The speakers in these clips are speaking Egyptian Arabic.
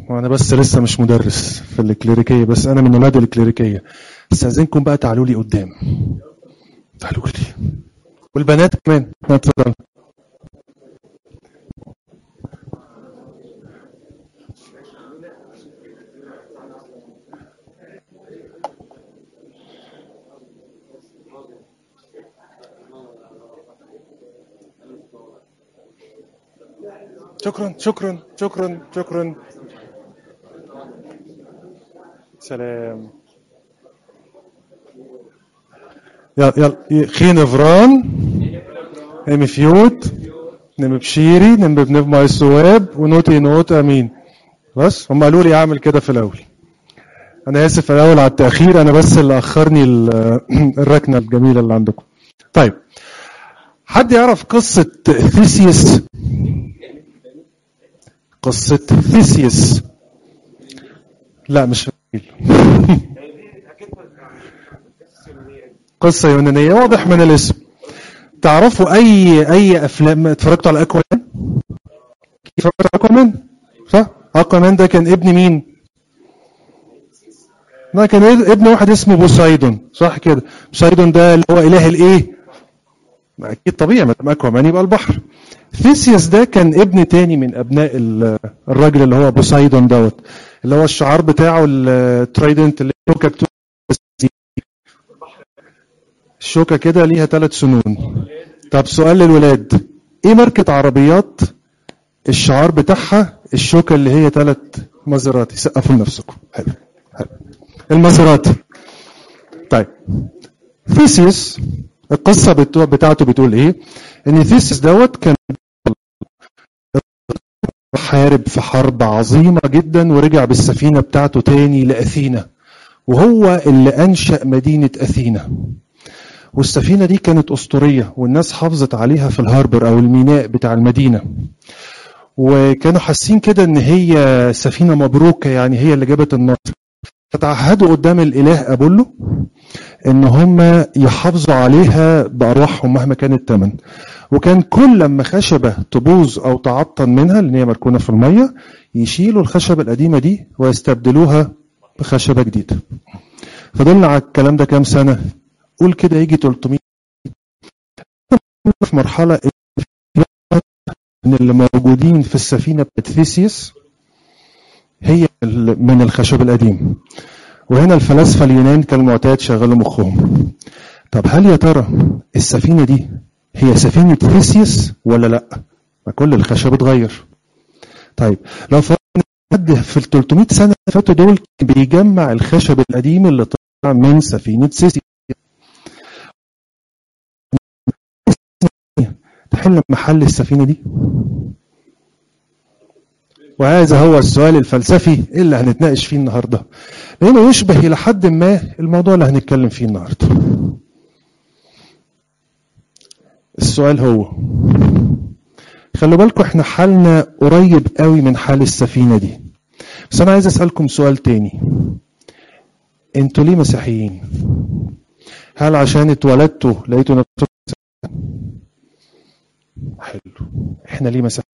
وانا بس لسه مش مدرس في الكليريكيه بس انا من ولاد الكليريكيه استاذنكم بقى تعالوا لي قدام تعالوا لي والبنات كمان اتفضل شكرا شكرا شكرا شكرا سلام يلا يلا خين فران ام فيوت نم بشيري نم بنف ماي السواب ونوتي نوت امين بس هم قالوا لي اعمل كده في الاول انا اسف الاول على التاخير انا بس اللي اخرني ال- الركنه الجميله اللي عندكم طيب حد يعرف قصه ثيسيوس قصه ثيسيوس لا مش فاكر قصه يونانيه واضح من الاسم تعرفوا اي اي افلام اتفرجتوا على اكوامان اتفرجتوا على اكوامان صح اكوامان ده كان ابن مين ده كان ابن واحد اسمه بوسايدون صح كده بوسايدون ده اللي هو اله الايه ما اكيد طبيعي ما دام اكوامان يبقى البحر ثيسيوس ده كان ابن تاني من ابناء ال- الراجل اللي هو بوسايدون دوت اللي هو الشعار بتاعه الترايدنت اللي شوكه بتو- الشوكه كده ليها ثلاث سنون طب سؤال للولاد ايه ماركه عربيات الشعار بتاعها الشوكه اللي هي ثلاث مازراتي سقفوا لنفسكم حلو حلو المازراتي طيب ثيسيوس القصه بتو- بتاعته بتقول ايه ان ثيسيوس دوت كان حارب في حرب عظيمه جدا ورجع بالسفينه بتاعته تاني لاثينا وهو اللي انشا مدينه اثينا والسفينه دي كانت اسطوريه والناس حافظت عليها في الهاربر او الميناء بتاع المدينه وكانوا حاسين كده ان هي سفينه مبروكه يعني هي اللي جابت النصر فتعهدوا قدام الاله ابولو ان هم يحافظوا عليها بارواحهم مهما كان الثمن وكان كل لما خشبه تبوظ او تعطل منها لان هي مركونه في الميه يشيلوا الخشبه القديمه دي ويستبدلوها بخشبه جديده فضلنا على الكلام ده كام سنه قول كده يجي 300 في مرحله ان اللي موجودين في السفينه بتاعت ثيسيوس هي ال- من الخشب القديم وهنا الفلاسفه اليونان كالمعتاد شغلوا مخهم طب هل يا ترى السفينه دي هي سفينه ثيسيوس ولا لا ما كل الخشب اتغير طيب لو فرضنا حد في ال 300 سنه اللي فاتوا دول كان بيجمع الخشب القديم اللي طلع من سفينه سيسي تحل محل السفينه دي وهذا هو السؤال الفلسفي اللي هنتناقش فيه النهارده لانه يشبه الى حد ما الموضوع اللي هنتكلم فيه النهارده السؤال هو خلوا بالكم احنا حالنا قريب قوي من حال السفينه دي بس انا عايز اسالكم سؤال تاني انتوا ليه مسيحيين هل عشان اتولدتوا لقيتوا نفسكم حلو احنا ليه مسيحيين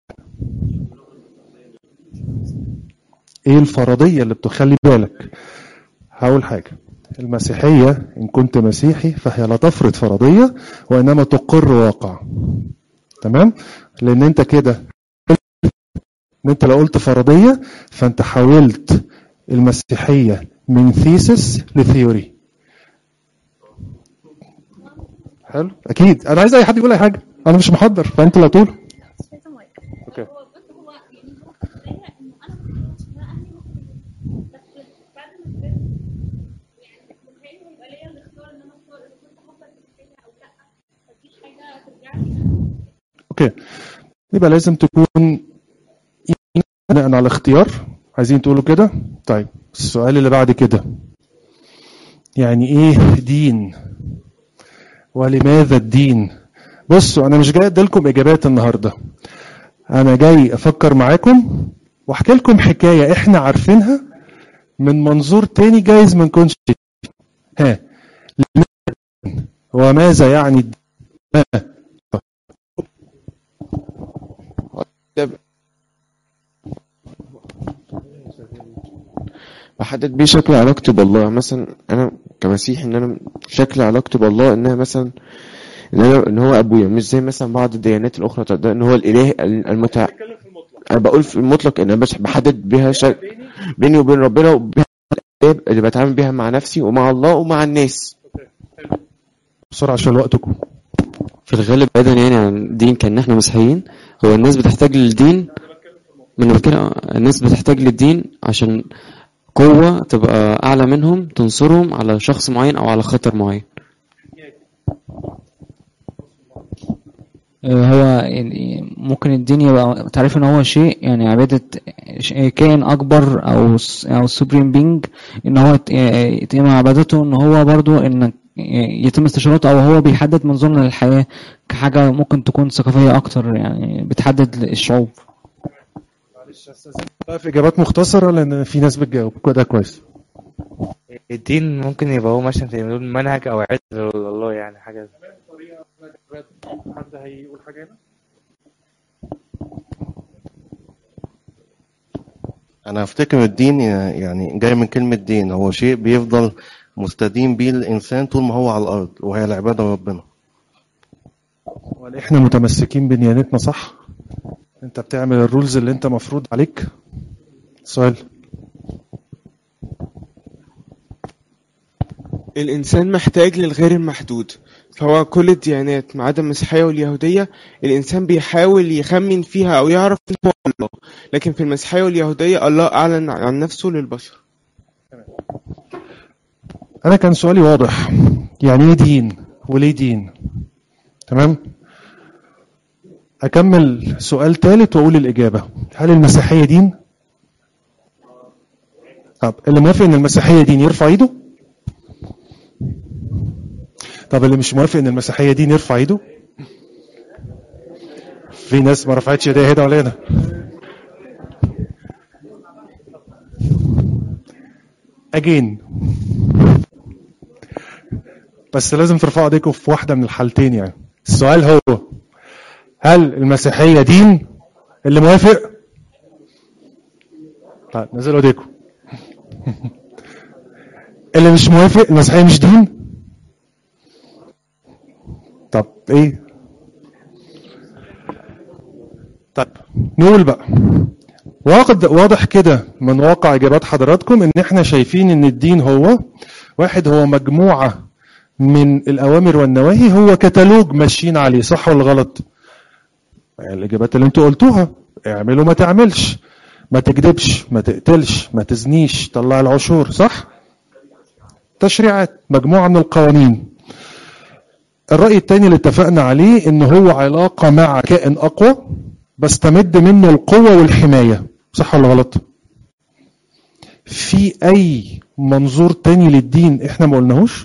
ايه الفرضيه اللي بتخلي بالك هقول حاجه المسيحيه ان كنت مسيحي فهي لا تفرض فرضيه وانما تقر واقع تمام لان انت كده ان انت لو قلت فرضيه فانت حولت المسيحيه من ثيسس لثيوري حلو اكيد انا عايز اي حد يقول اي حاجه انا مش محضر فانت اللي تقول اوكي هو بص هو يعني هو في البدايه انه انا ما كنتش انا اهلي مسلمين بس بعد ما كبرت يعني متهيألي هيبقى ليا الاختيار ان انا اختار اذا كنت هفضل مسيحيه او لا مفيش حاجه ترجع لي اوكي يبقى لازم تكون بناء على اختيار عايزين تقولوا كده طيب السؤال اللي بعد كده يعني ايه دين ولماذا الدين بصوا انا مش جاي اديلكم اجابات النهارده انا جاي افكر معاكم واحكي لكم حكايه احنا عارفينها من منظور تاني جايز ما نكونش ها لماذا؟ وماذا يعني الدين؟ ها بحدد بيه شكل علاقتي بالله مثلا انا كمسيحي ان انا شكل علاقتي بالله انها مثلا ان انا ان هو ابويا مش زي مثلا بعض الديانات الاخرى تقدر ان هو الاله المتع انا بقول في المطلق ان انا بس بحدد بيها شكل بيني وبين ربنا وبيها الآب اللي بتعامل بيها مع نفسي ومع الله ومع الناس بسرعه عشان وقتكم في الغالب بعيدا يعني عن الدين كان احنا مسيحيين هو الناس بتحتاج للدين من بتكلم الناس بتحتاج للدين عشان قوة تبقى أعلى منهم تنصرهم على شخص معين أو على خطر معين هو ال- ممكن الدين يبقى تعريف ان هو شيء يعني عبادة ش- كائن اكبر او س- او سوبريم بينج ان هو يت- يتم عبادته ان هو برضو ان يتم استشارته او هو بيحدد منظورنا للحياة كحاجة ممكن تكون ثقافية اكتر يعني بتحدد الشعوب معلش بقى في اجابات مختصره لان في ناس بتجاوب كده كويس الدين ممكن يبقى هو مثلا زي ما نقول منهج او عزة لله يعني حاجة حد هيقول حاجه هنا انا افتكر الدين يعني جاي من كلمة دين هو شيء بيفضل مستدين بيه الانسان طول ما هو على الارض وهي العبادة ربنا ولا احنا متمسكين بنيانتنا صح انت بتعمل الرولز اللي انت مفروض عليك سؤال الإنسان محتاج للغير المحدود فهو كل الديانات ما عدا المسيحية واليهودية الإنسان بيحاول يخمن فيها أو يعرف مين هو الله لكن في المسيحية واليهودية الله أعلن عن نفسه للبشر انا كان سؤالي واضح يعني ايه دين وليه دين تمام اكمل سؤال ثالث واقول الاجابه هل المسيحيه دين طب اللي موافق ان المسيحيه دين يرفع ايده طب اللي مش موافق ان المسيحيه دين يرفع ايده في ناس ما رفعتش ايديها هنا ولا هنا اجين بس لازم ترفعوا ايديكم في واحده من الحالتين يعني السؤال هو هل المسيحيه دين اللي موافق طيب نزلوا ايديكم اللي مش موافق المسيحيه مش دين طب ايه طيب نقول بقى واخد واضح كده من واقع اجابات حضراتكم ان احنا شايفين ان الدين هو واحد هو مجموعه من الاوامر والنواهي هو كتالوج ماشيين عليه صح ولا غلط يعني الاجابات اللي انتوا قلتوها اعمل وما تعملش ما تكذبش ما تقتلش ما تزنيش طلع العشور صح تشريعات مجموعه من القوانين الراي الثاني اللي اتفقنا عليه ان هو علاقه مع كائن اقوى بستمد منه القوه والحمايه صح ولا غلط في اي منظور تاني للدين احنا ما قلناهوش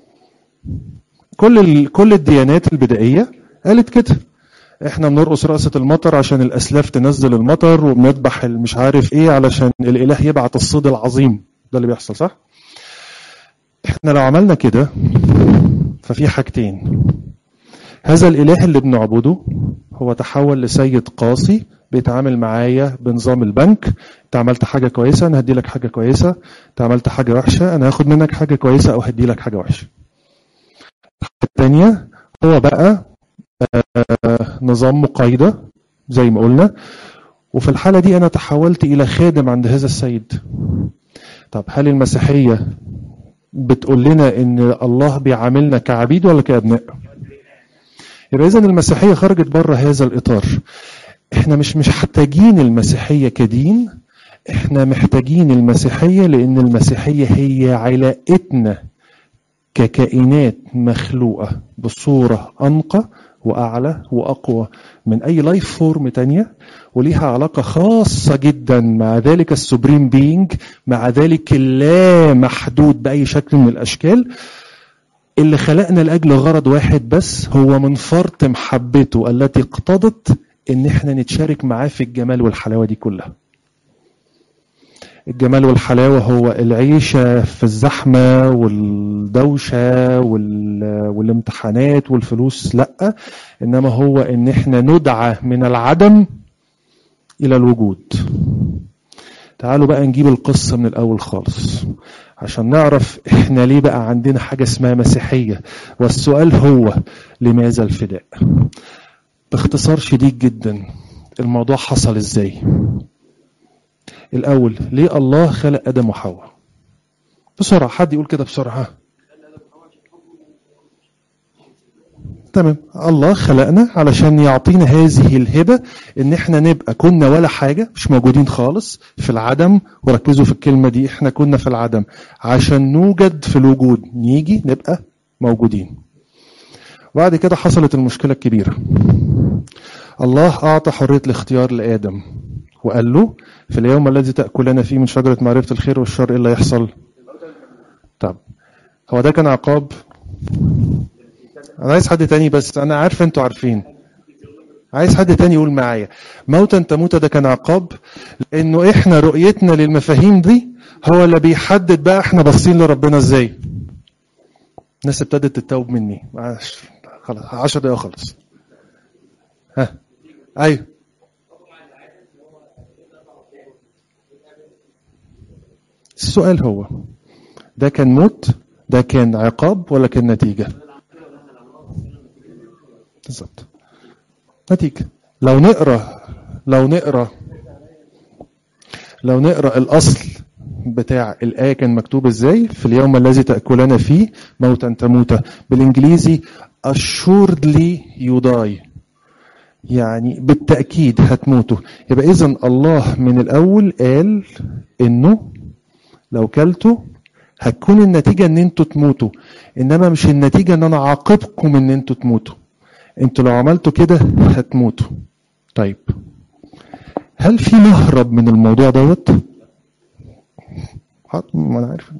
كل ال... كل الديانات البدائيه قالت كده احنا بنرقص رقصه المطر عشان الاسلاف تنزل المطر وبنذبح مش عارف ايه علشان الاله يبعت الصيد العظيم ده اللي بيحصل صح احنا لو عملنا كده ففي حاجتين هذا الاله اللي بنعبده هو تحول لسيد قاسي بيتعامل معايا بنظام البنك انت عملت حاجه كويسه انا هدي لك حاجه كويسه انت عملت حاجه وحشه انا هاخد منك حاجه كويسه او هدي لك حاجه وحشه الثانيه هو بقى آه نظام مقايضه زي ما قلنا وفي الحاله دي انا تحولت الى خادم عند هذا السيد طب هل المسيحيه بتقول لنا ان الله بيعاملنا كعبيد ولا كابناء يبقى اذا المسيحيه خرجت بره هذا الاطار احنا مش مش محتاجين المسيحيه كدين احنا محتاجين المسيحيه لان المسيحيه هي علاقتنا ككائنات مخلوقه بصوره انقى واعلى واقوى من اي لايف فورم تانية وليها علاقه خاصه جدا مع ذلك السوبريم بينج مع ذلك اللا محدود باي شكل من الاشكال اللي خلقنا لاجل غرض واحد بس هو من فرط محبته التي اقتضت ان احنا نتشارك معاه في الجمال والحلاوه دي كلها الجمال والحلاوة هو العيشة في الزحمة والدوشة والامتحانات والفلوس لأ إنما هو إن إحنا ندعى من العدم إلى الوجود تعالوا بقى نجيب القصة من الأول خالص عشان نعرف احنا ليه بقى عندنا حاجة اسمها مسيحية والسؤال هو لماذا الفداء باختصار شديد جدا الموضوع حصل ازاي الأول ليه الله خلق آدم وحواء بسرعة حد يقول كده بسرعة تمام الله خلقنا علشان يعطينا هذه الهبة ان احنا نبقى كنا ولا حاجة مش موجودين خالص في العدم وركزوا في الكلمة دي احنا كنا في العدم عشان نوجد في الوجود نيجي نبقى موجودين بعد كده حصلت المشكلة الكبيرة الله أعطى حرية الاختيار لآدم وقال له في اليوم الذي تأكلنا فيه من شجرة معرفة الخير والشر إيه اللي يحصل طب هو ده كان عقاب انا عايز حد تاني بس انا عارف انتوا عارفين عايز حد تاني يقول معايا موتا تموت ده كان عقاب لانه احنا رؤيتنا للمفاهيم دي هو اللي بيحدد بقى احنا باصين لربنا ازاي الناس ابتدت تتوب مني معلش خلاص 10 دقايق خلص ها ايوه السؤال هو ده كان موت ده كان عقاب ولا كان نتيجه بالظبط نتيجة لو نقرا لو نقرا لو نقرا الاصل بتاع الايه كان مكتوب ازاي في اليوم الذي تاكلنا فيه موتا تموت بالانجليزي assuredly you die يعني بالتاكيد هتموتوا يبقى اذا الله من الاول قال انه لو كلتوا هتكون النتيجه ان انتوا تموتوا انما مش النتيجه ان انا عاقبكم ان انتوا تموتوا انتوا لو عملتوا كده هتموتوا طيب هل في مهرب من الموضوع دوت حاضر ما انا عارف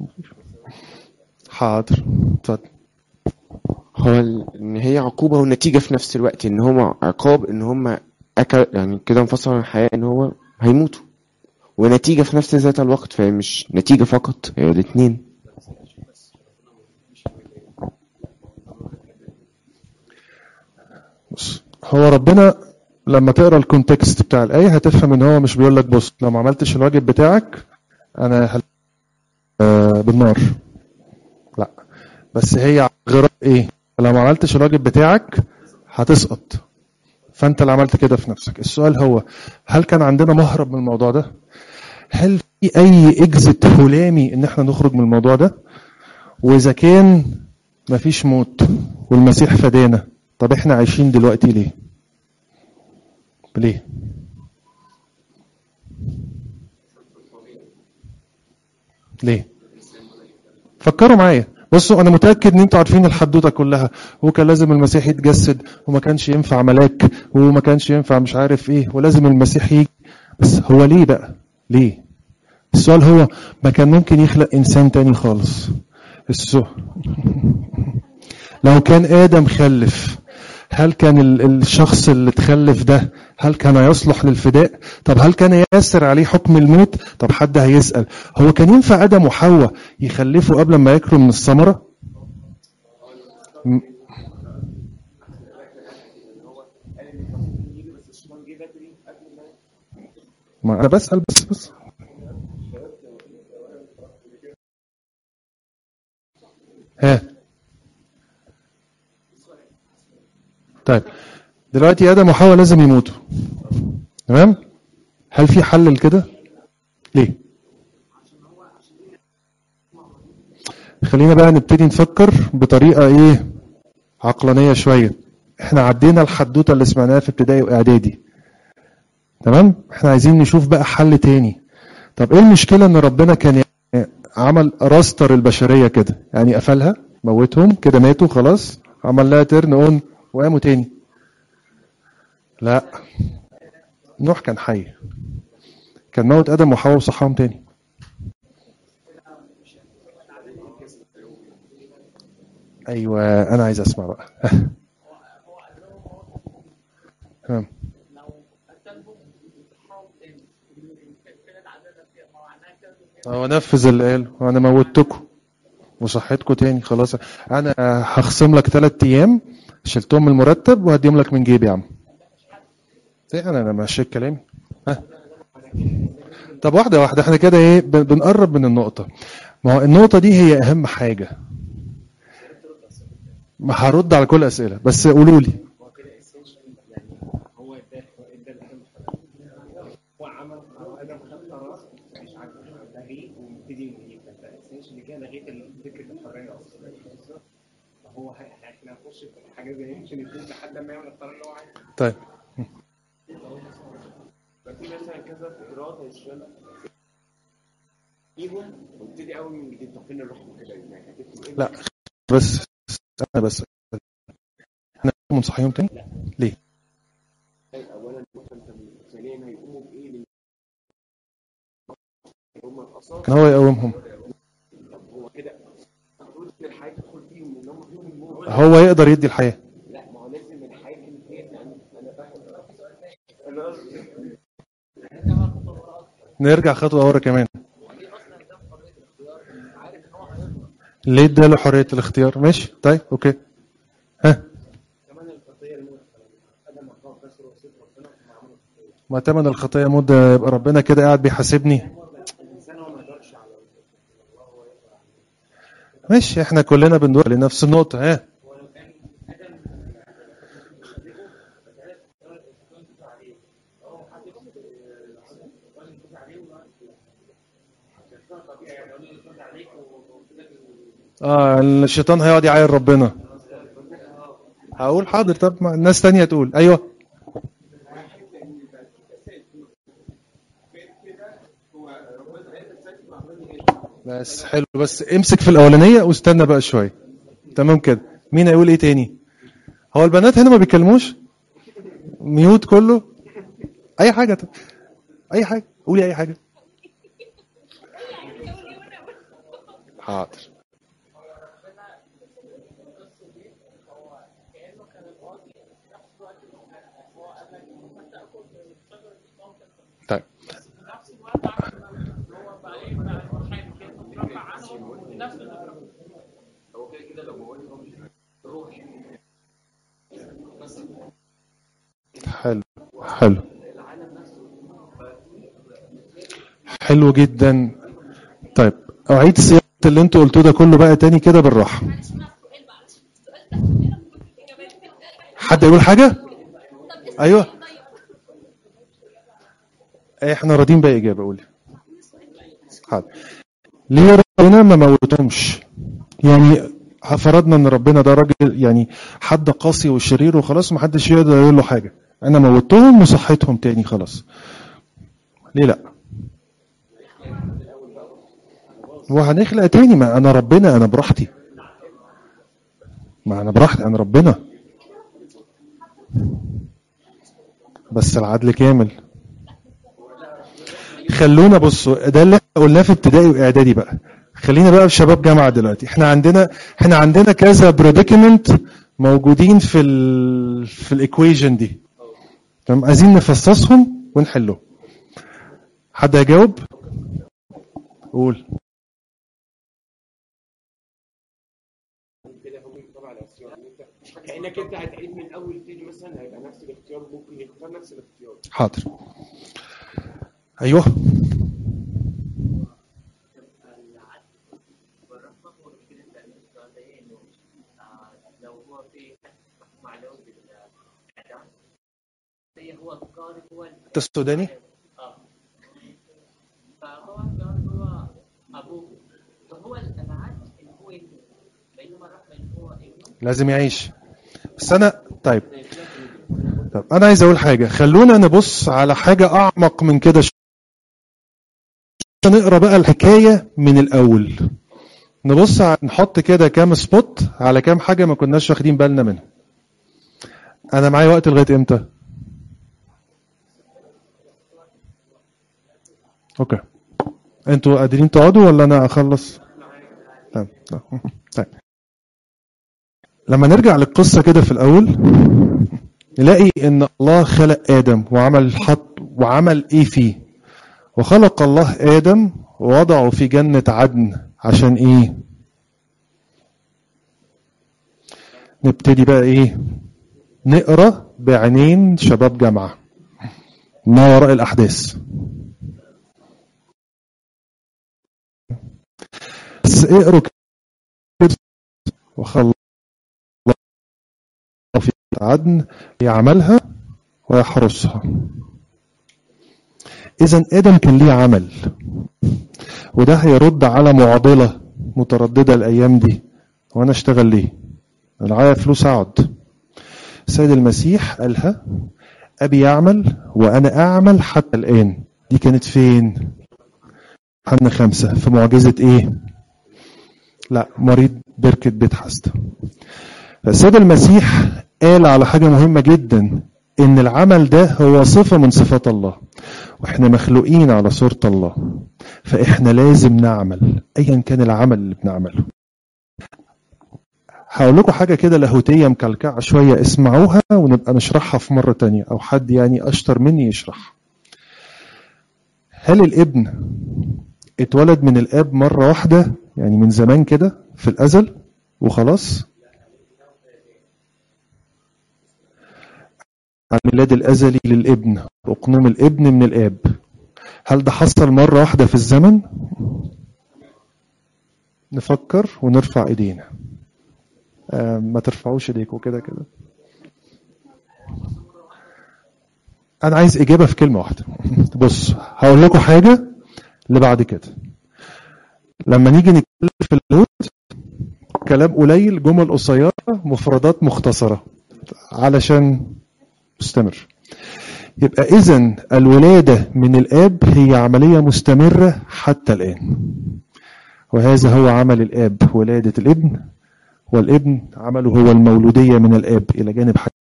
حاضر اتفضل هو ال- ان هي عقوبة ونتيجة في نفس الوقت ان هما عقاب ان هما اكل يعني كده انفصل عن الحياة ان هو هيموتوا ونتيجة في نفس ذات الوقت فهي مش نتيجة فقط هي الاتنين بص هو ربنا لما تقرا الكونتكست بتاع الايه هتفهم ان هو مش بيقول لك بص لو ما عملتش الواجب بتاعك انا هل... آه بالنار لا بس هي غير ايه لو ما عملتش الواجب بتاعك هتسقط فانت اللي عملت كده في نفسك السؤال هو هل كان عندنا مهرب من الموضوع ده هل في اي اكزت هلامي ان احنا نخرج من الموضوع ده واذا كان مفيش موت والمسيح فدانا طب احنا عايشين دلوقتي ليه ليه ليه فكروا معايا بصوا انا متاكد ان انتوا عارفين الحدوته كلها هو كان لازم المسيح يتجسد وما كانش ينفع ملاك وما كانش ينفع مش عارف ايه ولازم المسيح يجي بس هو ليه بقى ليه السؤال هو ما كان ممكن يخلق انسان تاني خالص السؤال لو كان ادم خلف هل كان ال- الشخص اللي تخلف ده هل كان يصلح للفداء طب هل كان ياسر عليه حكم الموت طب حد هيسأل هو كان ينفع ادم وحواء يخلفوا قبل ما ياكلوا من الثمرة م- ما انا بسأل بس بس ها طيب دلوقتي ادم وحواء لازم يموتوا تمام هل في حل لكده ليه خلينا بقى نبتدي نفكر بطريقه ايه عقلانيه شويه احنا عدينا الحدوته اللي سمعناها في ابتدائي واعدادي تمام احنا عايزين نشوف بقى حل تاني طب ايه المشكله ان ربنا كان يعني عمل راستر البشريه كده يعني قفلها موتهم كده ماتوا خلاص عمل لها ترن اون وقاموا تاني لا نوح كان حي كان موت ادم وحواء وصحاهم تاني ايوه انا عايز اسمع بقى تمام هو نفذ اللي قاله وانا موتكم وصحتكم تاني خلاص انا هخصم لك ثلاث ايام شلتهم من المرتب وهديهم لك من جيبي يا عم زي انا انا ماشي كلامي ها طب واحده واحده احنا كده ايه بن- بنقرب من النقطه ما هو النقطه دي هي اهم حاجه ما هرد على كل الاسئله بس قولوا لي هو عمل هو ادم خد قرار مش عارف لغيه ومبتدي من جديد فانت essentially كده لغيت فكره الحريه اصلا فهو ه- احنا هنخش في حاجه زي ممكن يكون لحد ما يعمل القرار اللي هو عايزه طيب ففي مثلا كذا اراده يشتغل فيهم وابتدي اول من جديد طب فين الروح كده يعني هتكتب ايه لا بس انا بس احنا منصحيهم تاني ليه اولا مثلا ثانيا هيقوموا بايه لل- هم الاصابع كان هو يقومهم طب هو كده المفروض ان الحياه تدخل فيهم ان هم فيهم الموت هو يقدر يدي الحياه لا ما هو لازم الحياه كانت هي يعني انا فاهم انا قصدي نرجع خطوه ورا كمان ليه اداله حريه الاختيار ماشي طيب اوكي ها ما تمن الخطيه مده يبقى ربنا كده قاعد بيحاسبني ماشي احنا كلنا بندور لنفس النقطه ها اه الشيطان هيقعد يعاير ربنا هقول حاضر طب ما الناس تانية تقول ايوه بس حلو بس امسك في الاولانيه واستنى بقى شويه تمام كده مين هيقول ايه تاني هو البنات هنا ما بيتكلموش ميوت كله اي حاجه طب. اي حاجه قولي اي حاجه حاضر طيب حلو حلو حلو جدا طيب اعيد صياغه اللي انتوا قلتوه ده كله بقى تاني كده بالراحه حد يقول حاجه ايوه احنا راضيين بقى اجابه قولي حاضر ليه ربنا ما موتهمش يعني فرضنا ان ربنا ده راجل يعني حد قاسي وشرير وخلاص ما حدش يقدر يقول له حاجه انا موتهم وصحيتهم تاني خلاص ليه لا وهنخلق تاني ما انا ربنا انا براحتي ما انا براحتي انا ربنا بس العدل كامل خلونا بصوا ده اللي احنا قلناه في ابتدائي واعدادي بقى خلينا بقى في شباب جامعه دلوقتي احنا عندنا احنا عندنا كذا بريديكمنت موجودين في ال في الايكويشن دي تمام عايزين نفصصهم ونحلهم حد هيجاوب قول كده هو طبعا الاختيار إن انت كانك انت هتعيد من اول تاني مثلا هيبقى نفس الاختيار ممكن يختار نفس الاختيار حاضر ايوه هو القارب هو انت السوداني فهو القارب هو ابوه فهو الابعاد اللي هو ابنه بينما الرحمه اللي هو ابنه لازم يعيش بس انا طيب طب انا عايز اقول حاجه خلونا نبص على حاجه اعمق من كده شوية. نقرا بقى الحكايه من الاول نبص ع- نحط كده كام سبوت على كام حاجه ما كناش واخدين بالنا منها انا معايا وقت لغايه امتى اوكي انتوا قادرين تقعدوا ولا انا اخلص طيب طيب لما نرجع للقصة كده في الأول نلاقي إن الله خلق آدم وعمل حط وعمل إيه فيه وخلق الله آدم ووضعه في جنة عدن عشان إيه نبتدي بقى إيه نقرأ بعينين شباب جامعة ما وراء الأحداث بس اقروا كده وخلص في عدن يعملها ويحرسها اذا ادم كان ليه عمل وده هيرد على معضله متردده الايام دي وانا اشتغل ليه انا معايا فلوس اقعد السيد المسيح قالها ابي يعمل وانا اعمل حتى الان دي كانت فين حنا خمسة في معجزة ايه لا مريض بركة بيت حسد فالسيد المسيح قال على حاجة مهمة جدا ان العمل ده هو صفة من صفات الله واحنا مخلوقين على صورة الله فاحنا لازم نعمل ايا كان العمل اللي بنعمله هقول لكم حاجة كده لاهوتية مكلكعة شوية اسمعوها ونبقى نشرحها في مرة تانية او حد يعني اشطر مني يشرح هل الابن اتولد من الاب مرة واحدة يعني من زمان كده في الازل وخلاص الميلاد الازلي للابن اقنوم الابن من الاب هل ده حصل مرة واحدة في الزمن نفكر ونرفع ايدينا آه ما ترفعوش ايديكم كده كده انا عايز اجابة في كلمة واحدة بص هقول لكم حاجة اللي بعد كده لما نيجي نتكلم في اللاهوت كلام قليل جمل قصيرة مفردات مختصرة علشان مستمر يبقى إذا الولادة من الآب هي عملية مستمرة حتى الآن وهذا هو عمل الآب ولادة الابن والابن عمله هو المولودية من الآب إلى جانب حاجة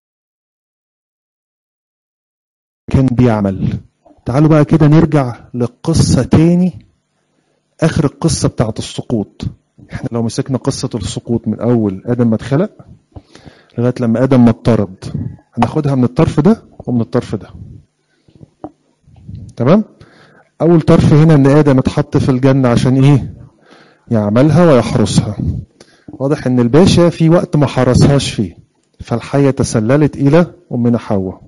كان بيعمل تعالوا بقى كده نرجع لقصة تاني آخر القصة بتاعت السقوط احنا لو مسكنا قصة السقوط من أول آدم ما اتخلق لغاية لما آدم ما اتطرد هناخدها من الطرف ده ومن الطرف ده تمام أول طرف هنا إن آدم اتحط في الجنة عشان إيه يعملها ويحرسها واضح إن الباشا في وقت ما حرسهاش فيه فالحية تسللت إلى أمنا حواء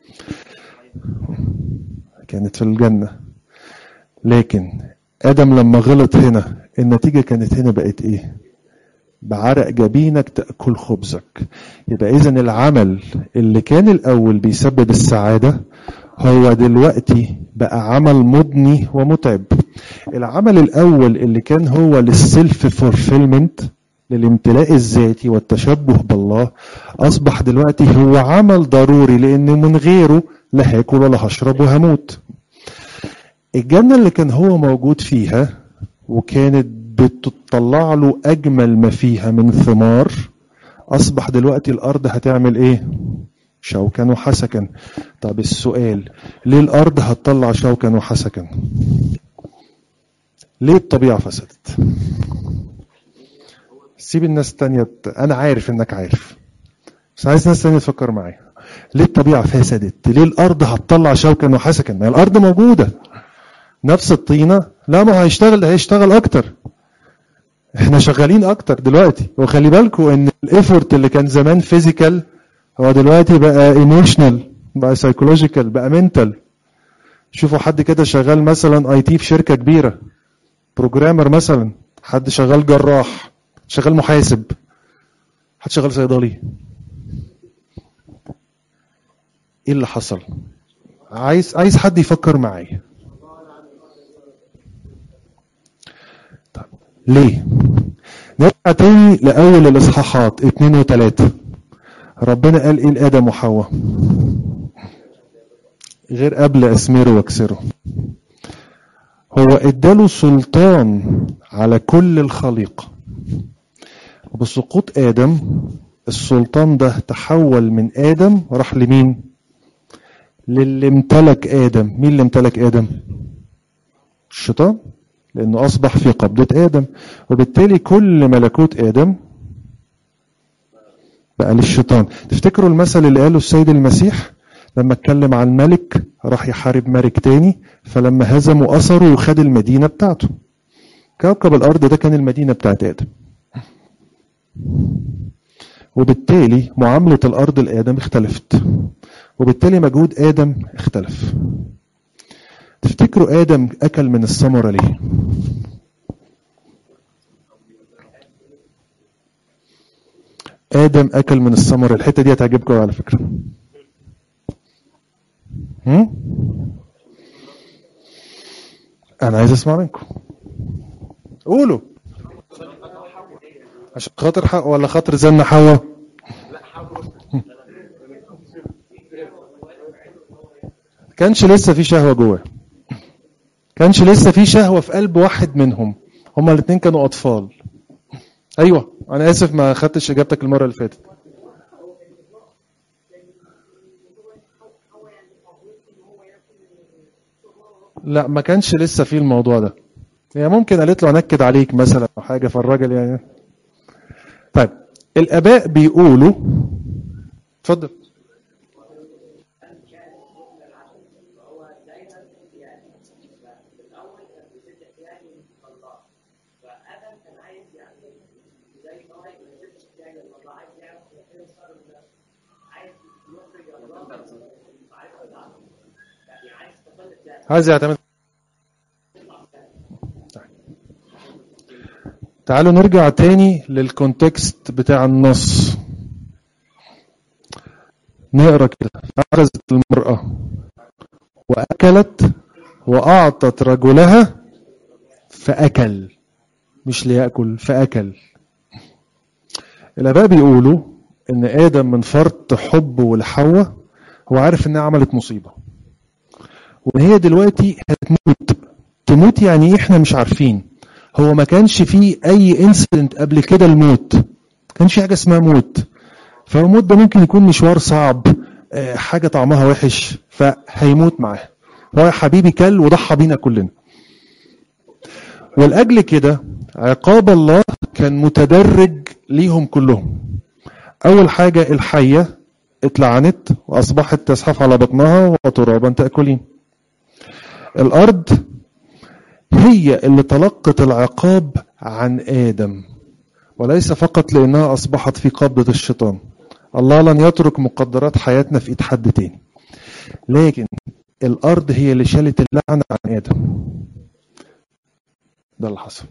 كانت في الجنة لكن آدم لما غلط هنا النتيجة كانت هنا بقت إيه بعرق جبينك تأكل خبزك يبقى إذا العمل اللي كان الأول بيسبب السعادة هو دلوقتي بقى عمل مضني ومتعب العمل الأول اللي كان هو للسيلف فورفيلمنت للامتلاء الذاتي والتشبه بالله أصبح دلوقتي هو عمل ضروري لأن من غيره لا هاكل ولا هشرب وهموت الجنة اللي كان هو موجود فيها وكانت بتطلع له أجمل ما فيها من ثمار أصبح دلوقتي الأرض هتعمل إيه؟ شوكا وحسكا طب السؤال ليه الأرض هتطلع شوكا وحسكا؟ ليه الطبيعة فسدت؟ سيب الناس التانية أنا عارف إنك عارف بس عايز ناس تانية تفكر معايا ليه الطبيعة فسدت؟ ليه الأرض هتطلع شوكا وحسكا؟ ما الأرض موجودة نفس الطينة لا ما هيشتغل ده هيشتغل أكتر احنا شغالين اكتر دلوقتي وخلي بالكم ان الايفورت اللي كان زمان فيزيكال هو دلوقتي بقى ايموشنال بقى سايكولوجيكال بقى منتال شوفوا حد كده شغال مثلا اي تي في شركه كبيره بروجرامر مثلا حد شغال جراح شغال محاسب حد شغال صيدلي ايه اللي حصل عايز عايز حد يفكر معايا ليه نرجع تاني لأول الإصحاحات اتنين وتلاتة ربنا قال إيه لآدم وحواء غير قبل أسمره واكسره هو اداله سلطان على كل الخليقة وبسقوط آدم السلطان ده تحول من آدم راح لمين للي امتلك آدم مين اللي امتلك آدم الشيطان لأنه أصبح في قبضة آدم وبالتالي كل ملكوت آدم بقى للشيطان تفتكروا المثل اللي قاله السيد المسيح لما اتكلم عن ملك راح يحارب ملك تاني فلما هزموا أثره وخد المدينة بتاعته كوكب الأرض ده كان المدينة بتاعت آدم وبالتالي معاملة الأرض لآدم اختلفت وبالتالي مجهود آدم اختلف تفتكروا آدم أكل من الثمرة ليه؟ ادم اكل من الثمر الحته دي هتعجبكم على فكره هم؟ انا عايز اسمع منكم قولوا عشان خاطر حق ولا خاطر زن حواء كانش لسه في شهوة جواه كانش لسه في شهوة في قلب واحد منهم هما الاثنين كانوا أطفال أيوة أنا آسف ما خدتش إجابتك المرة اللي فاتت لا ما كانش لسه في الموضوع ده يعني ممكن قالت له انكد عليك مثلا او حاجه فالراجل يعني طيب الاباء بيقولوا اتفضل عايز يعتمد تعالوا نرجع تاني للكونتكست بتاع النص نقرا كده أخذت المرأة وأكلت وأعطت رجلها فأكل مش ليأكل فأكل الآباء بيقولوا إن آدم من فرط حبه لحواء هو عارف إنها عملت مصيبة وإن هي دلوقتي هتموت تموت يعني إيه إحنا مش عارفين هو ما كانش فيه اي انسيدنت قبل كده الموت ما كانش حاجه اسمها موت فالموت ده ممكن يكون مشوار صعب آه، حاجه طعمها وحش فهيموت معاه هو يا حبيبي كل وضحى بينا كلنا ولاجل كده عقاب الله كان متدرج ليهم كلهم اول حاجه الحيه اتلعنت واصبحت تزحف على بطنها وترابا تاكلين الارض هي اللي تلقت العقاب عن آدم وليس فقط لأنها أصبحت في قبضة الشيطان الله لن يترك مقدرات حياتنا في إيد حد تاني لكن الأرض هي اللي شالت اللعنة عن آدم ده اللي حصل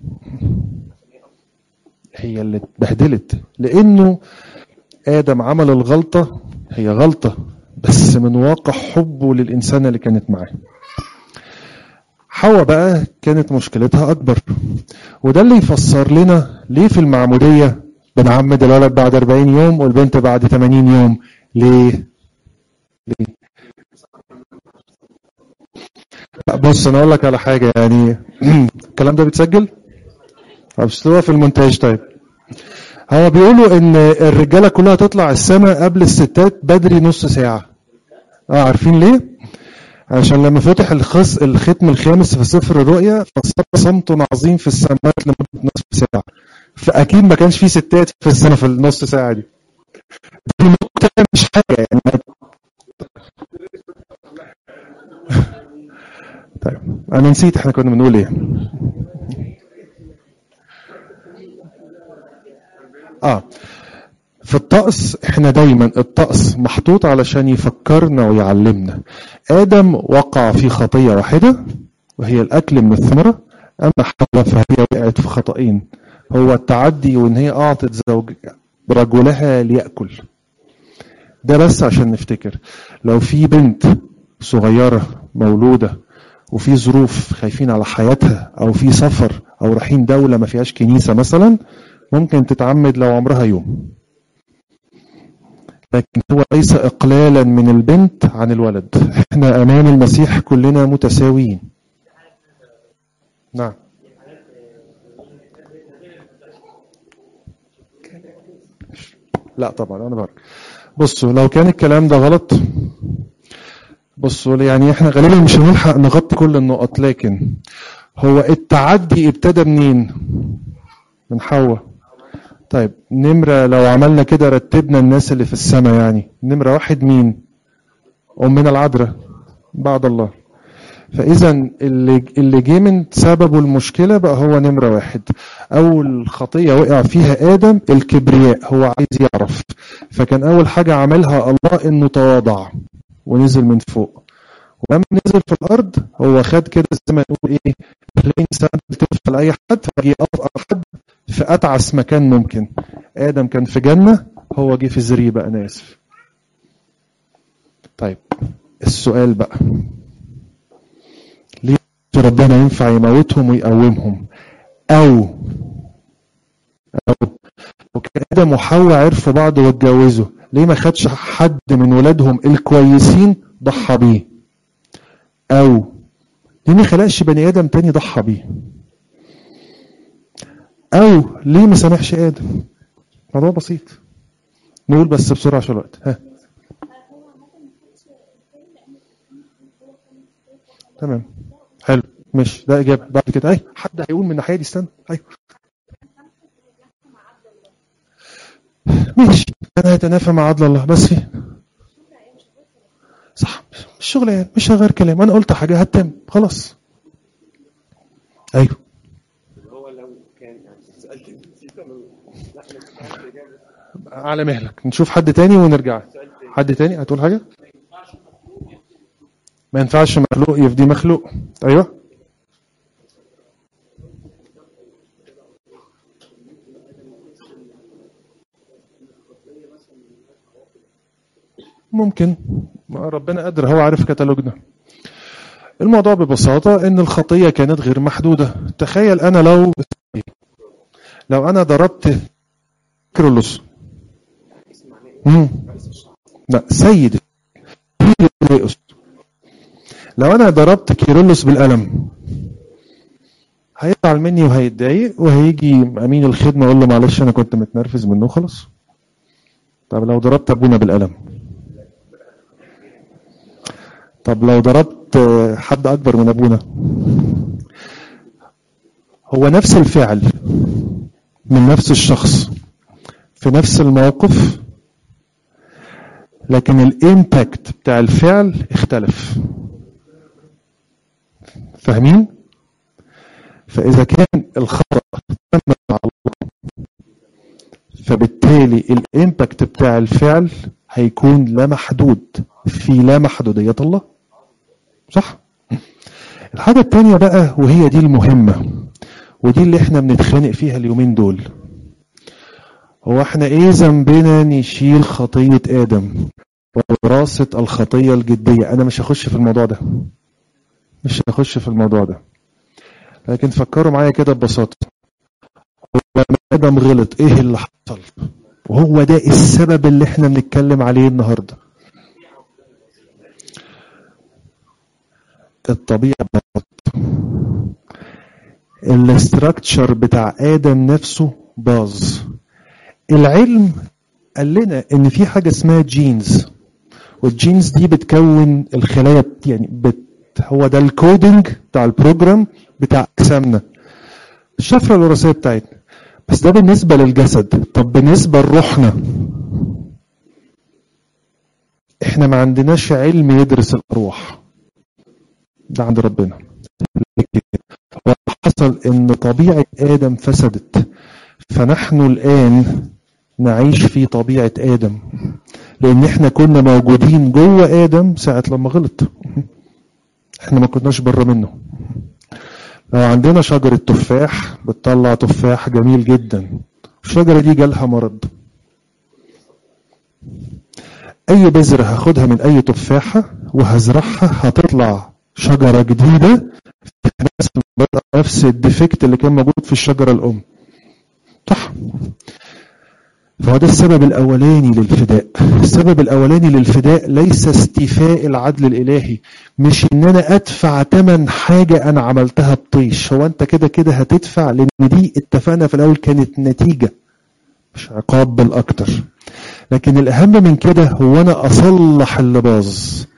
هي اللي اتبهدلت لأنه آدم عمل الغلطة هي غلطة بس من واقع حبه للإنسان اللي كانت معاه حواء بقى كانت مشكلتها أكبر وده اللي يفسر لنا ليه في المعمودية بنعمد الولد بعد 40 يوم والبنت بعد 80 يوم ليه؟ ليه؟ لا بص أنا أقول لك على حاجة يعني الكلام ده بيتسجل؟ طب هو في المونتاج طيب هو بيقولوا إن الرجالة كلها تطلع السماء قبل الستات بدري نص ساعة اه عارفين ليه؟ عشان لما فتح الخص الختم الخامس في سفر الرؤيا فصار صمت عظيم في السماوات لمدة نصف ساعة فأكيد ما كانش في ستات في السنة في النص ساعة دي دي نقطة مش حاجة يعني طيب أنا نسيت احنا كنا بنقول ايه اه في الطقس احنا دايما الطقس محطوط علشان يفكرنا ويعلمنا ادم وقع في خطية واحدة وهي الاكل من الثمرة اما حواء فهي وقعت في خطأين هو التعدي وان هي اعطت زوج رجلها ليأكل ده بس عشان نفتكر لو في بنت صغيرة مولودة وفي ظروف خايفين على حياتها او في سفر او رايحين دولة ما فيهاش كنيسة مثلا ممكن تتعمد لو عمرها يوم لكن هو ليس اقلالا من البنت عن الولد احنا امام المسيح كلنا متساويين نعم لا طبعا انا بارك بصوا لو كان الكلام ده غلط بصوا يعني احنا غالبا مش هنلحق نغطي كل النقط لكن هو التعدي ابتدى منين من حواء طيب نمرة لو عملنا كده رتبنا الناس اللي في السماء يعني نمرة واحد مين أمنا العذراء بعد الله فإذا اللي اللي جه من سببه المشكلة بقى هو نمرة واحد أول خطية وقع فيها آدم الكبرياء هو عايز يعرف فكان أول حاجة عملها الله إنه تواضع ونزل من فوق ولما نزل في الأرض هو خد كده زي ما نقول إيه بلين ساند تنفع لأي حد فجي أفقر حد في أتعس مكان ممكن آدم كان في جنة هو جه في زريبة انا اسف طيب السؤال بقى ليه ربنا ينفع يموتهم ويقومهم او او وكان ادم وحواء عرفوا بعض واتجوزوا ليه ما خدش حد من ولادهم الكويسين ضحى بيه او ليه ما خلقش بني ادم تاني ضحى بيه او ليه ما سامحش ادم موضوع بسيط نقول بس بسرعه عشان الوقت ها تمام حلو مش ده اجابه بعد كده اي حد هيقول من الناحيه دي استنى ايوه ماشي انا هتنافى مع عدل الله بس في صح مش شغل يعني مش هغير كلام انا قلت حاجه هتم خلاص ايوه هو لو كان يعني السؤال كده نسيت أنا. لا انا كنت عارف الاجابه على مهلك نشوف حد تاني ونرجع حد تاني هتقول حاجه ما ينفعش مخلوق يفدي مخلوق ايوه ممكن ما ربنا قادر هو عارف كتالوجنا الموضوع ببساطة ان الخطية كانت غير محدودة تخيل انا لو لو انا ضربت كرولوس مم. لا سيد كيرلس. لو انا ضربت كيرلس بالقلم هيزعل مني وهيتضايق وهيجي امين الخدمه يقول له معلش انا كنت متنرفز منه خلاص طب لو ضربت ابونا بالقلم طب لو ضربت آه، حد اكبر من ابونا هو نفس الفعل من نفس الشخص في نفس الموقف لكن الامباكت بتاع الفعل اختلف فاهمين فاذا كان الخطا تم مع الله فبالتالي الامباكت بتاع الفعل هيكون لا محدود في لا محدودية الله صح الحاجة التانية بقى وهي دي المهمة ودي اللي احنا بنتخانق فيها اليومين دول هو احنا ايه ذنبنا نشيل خطية ادم ووراثة الخطية الجدية انا مش هخش في الموضوع ده مش هخش في الموضوع ده لكن فكروا معايا كده ببساطة هو لما ادم غلط ايه اللي حصل وهو ده السبب اللي احنا بنتكلم عليه النهارده الطبيعة باظت الاستراكتشر بتاع ادم نفسه باظ العلم قال لنا ان في حاجة اسمها جينز والجينز دي بتكون الخلايا بت- يعني بت هو ده الكودنج بتاع البروجرام بتاع اجسامنا الشفرة الوراثية بتاعتنا بس ده بالنسبة للجسد طب بالنسبة لروحنا احنا ما عندناش علم يدرس الأروح ده عند ربنا لكن هو حصل ان طبيعة آدم فسدت فنحن الآن نعيش في طبيعة آدم لأن احنا كنا موجودين جوه آدم ساعة لما غلط احنا ما كناش بره منه لو عندنا شجرة تفاح بتطلع تفاح جميل جدا الشجرة دي جالها مرض أي بذرة هاخدها من أي تفاحة وهزرعها هتطلع شجرة جديدة في نفس المرض نفس الديفكت اللي كان موجود في الشجرة الأم صح فهو ده السبب الأولاني للفداء السبب الأولاني للفداء ليس استيفاء العدل الإلهي مش إن أنا أدفع تمن حاجة أنا عملتها بطيش هو أنت كده كده هتدفع لأن دي اتفقنا في الأول كانت نتيجة مش عقاب بالأكتر لكن الأهم من كده هو أنا أصلح اللي باظ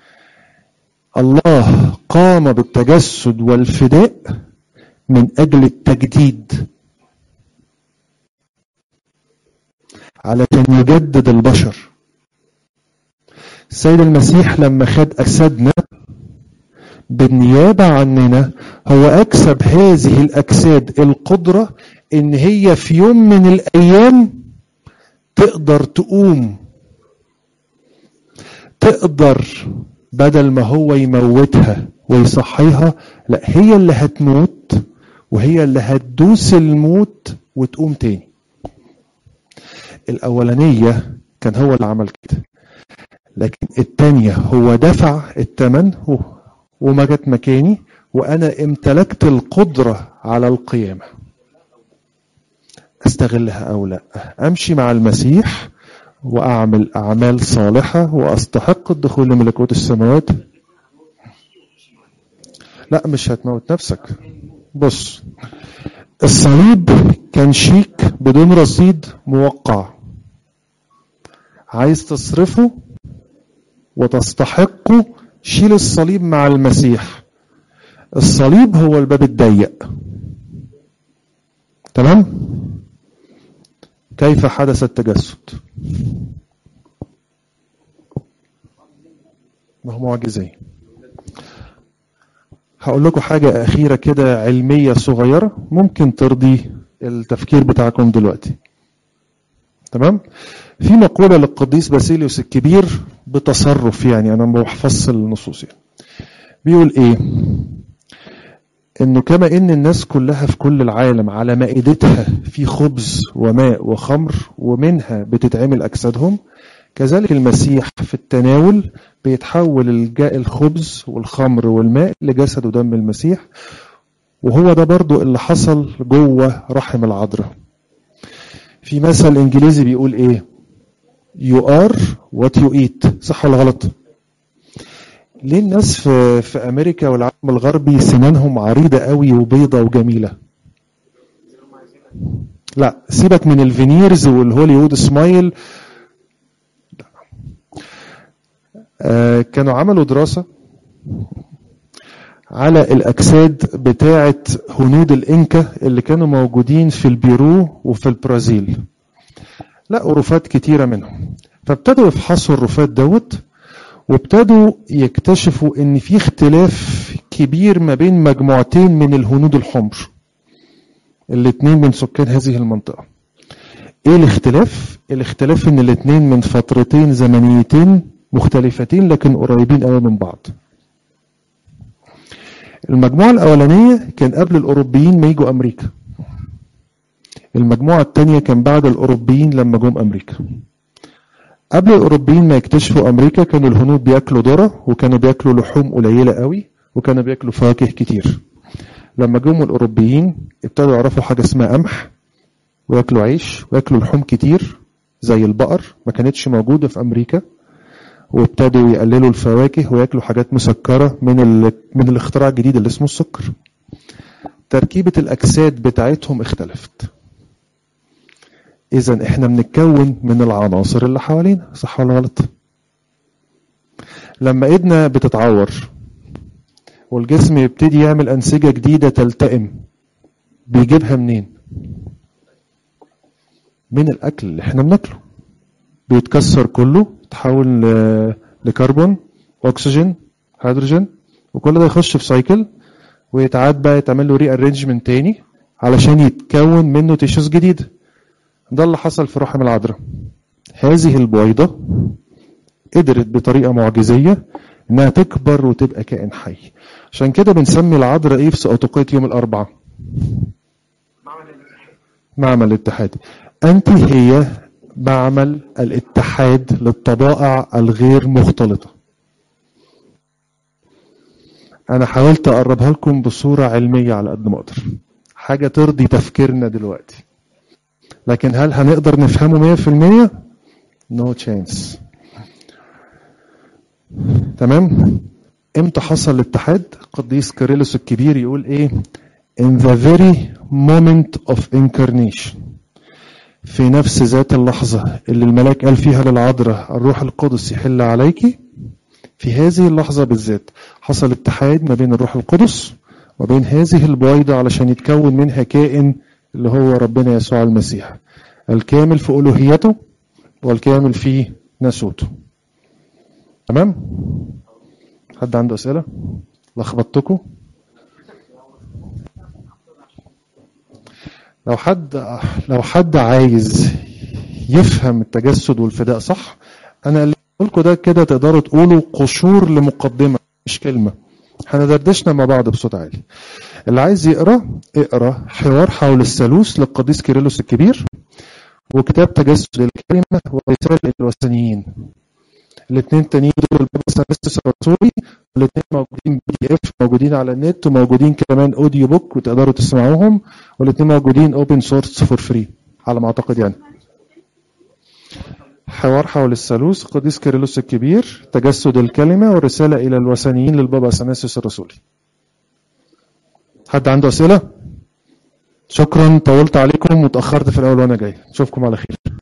الله قام بالتجسد والفداء من أجل التجديد علشان يجدد البشر السيد المسيح لما خد أجسادنا بالنيابة عننا هو أكسب هذه الأجساد القدرة إن هي في يوم من الأيام تقدر تقوم تقدر بدل ما هو يموتها ويصحيها لا هي اللي هتموت وهي اللي هتدوس الموت وتقوم تاني الأولانية كان هو اللي عمل كده لكن التانية هو دفع الثمن وما جت مكاني وأنا امتلكت القدرة على القيامة استغلها أو لا أمشي مع المسيح وأعمل أعمال صالحة وأستحق الدخول لملكوت السماوات لا مش هتموت نفسك بص الصليب كان شيك بدون رصيد موقع عايز تصرفه وتستحقه شيل الصليب مع المسيح الصليب هو الباب الضيق تمام كيف حدث التجسد ما هو معجزين هقول لكم حاجة أخيرة كده علمية صغيرة ممكن ترضي التفكير بتاعكم دلوقتي تمام في مقولة للقديس باسيليوس الكبير بتصرف يعني أنا ما بحفظش النصوص يعني بيقول إيه إنه كما إن الناس كلها في كل العالم على مائدتها في خبز وماء وخمر ومنها بتتعمل أجسادهم كذلك المسيح في التناول بيتحول الجاء الخبز والخمر والماء لجسد ودم المسيح وهو ده برضو اللي حصل جوه رحم العذراء في مثل انجليزي بيقول ايه you are what you eat صح ولا غلط ليه الناس في, في امريكا والعالم الغربي سنانهم عريضة قوي وبيضة وجميلة لا سيبك من الفينيرز والهوليوود سمايل آه كانوا عملوا دراسة على الأجساد بتاعة هنود الإنكا اللي كانوا موجودين في البيرو وفي البرازيل لقوا رفات كتيرة منهم فابتدوا يفحصوا الرفات دوت وابتدوا يكتشفوا ان في اختلاف كبير ما بين مجموعتين من الهنود الحمر الاتنين من سكان هذه المنطقة ايه الاختلاف الاختلاف ان الاتنين من فترتين زمنيتين مختلفتين لكن قريبين قوي من بعض المجموعة الأولانية كان قبل الأوروبيين ما يجوا أمريكا المجموعة الثانية كان بعد الأوروبيين لما جم أمريكا قبل الأوروبيين ما يكتشفوا أمريكا كانوا الهنود بياكلوا ذرة وكانوا بياكلوا لحوم قليلة قوي وكانوا بياكلوا فواكه كتير لما جم الأوروبيين ابتدوا يعرفوا حاجة اسمها قمح وياكلوا عيش وياكلوا لحوم كتير زي البقر ما كانتش موجودة في أمريكا وابتدوا يقللوا الفواكه وياكلوا حاجات مسكرة من ال... من الاختراع الجديد اللي اسمه السكر تركيبة الأجساد بتاعتهم اختلفت إذا إحنا بنتكون من العناصر اللي حوالينا صح ولا غلط؟ لما إيدنا بتتعور والجسم يبتدي يعمل أنسجة جديدة تلتئم بيجيبها منين؟ من الأكل اللي إحنا بناكله بيتكسر كله يتحول لكربون أكسجين هيدروجين وكل ده يخش في سايكل ويتعاد بقى يتعمل له ري ارينجمنت تاني علشان يتكون منه تيشوز جديده ده اللي حصل في رحم العذراء هذه البويضة قدرت بطريقة معجزية انها تكبر وتبقى كائن حي عشان كده بنسمي العذراء ايه في سقطوقية يوم الاربعاء معمل الاتحاد انت هي معمل الاتحاد للطبائع الغير مختلطة انا حاولت اقربها لكم بصورة علمية على قد ما اقدر حاجة ترضي تفكيرنا دلوقتي لكن هل هنقدر نفهمه مية في المية؟ no chance تمام؟ امتى حصل الاتحاد؟ قديس كيرلس الكبير يقول ايه؟ in the very moment of incarnation في نفس ذات اللحظة اللي الملاك قال فيها للعذراء الروح القدس يحل عليك في هذه اللحظة بالذات حصل اتحاد ما بين الروح القدس وبين هذه البويضة علشان يتكون منها كائن اللي هو ربنا يسوع المسيح الكامل في ألوهيته والكامل في ناسوته تمام حد عنده أسئلة لخبطتكم لو حد لو حد عايز يفهم التجسد والفداء صح انا اللي لكم ده كده تقدروا تقولوا قشور لمقدمه مش كلمه احنا دردشنا مع بعض بصوت عالي اللي عايز يقرا اقرا حوار حول الثالوث للقديس كيرلس الكبير وكتاب تجسد الكلمة ورسالة إلى الوثنيين الاثنين تانيين دول البابا سانستوس الرسولي والاثنين موجودين بي دي اف موجودين على النت وموجودين كمان اوديو بوك وتقدروا تسمعوهم والاثنين موجودين اوبن سورس فور فري على ما اعتقد يعني حوار حول الثالوث قديس كيرلس الكبير تجسد الكلمة والرسالة إلى الوثنيين للبابا سانستوس الرسولي حد عنده أسئلة؟ شكرا طولت عليكم وتأخرت في الأول وأنا جاي أشوفكم على خير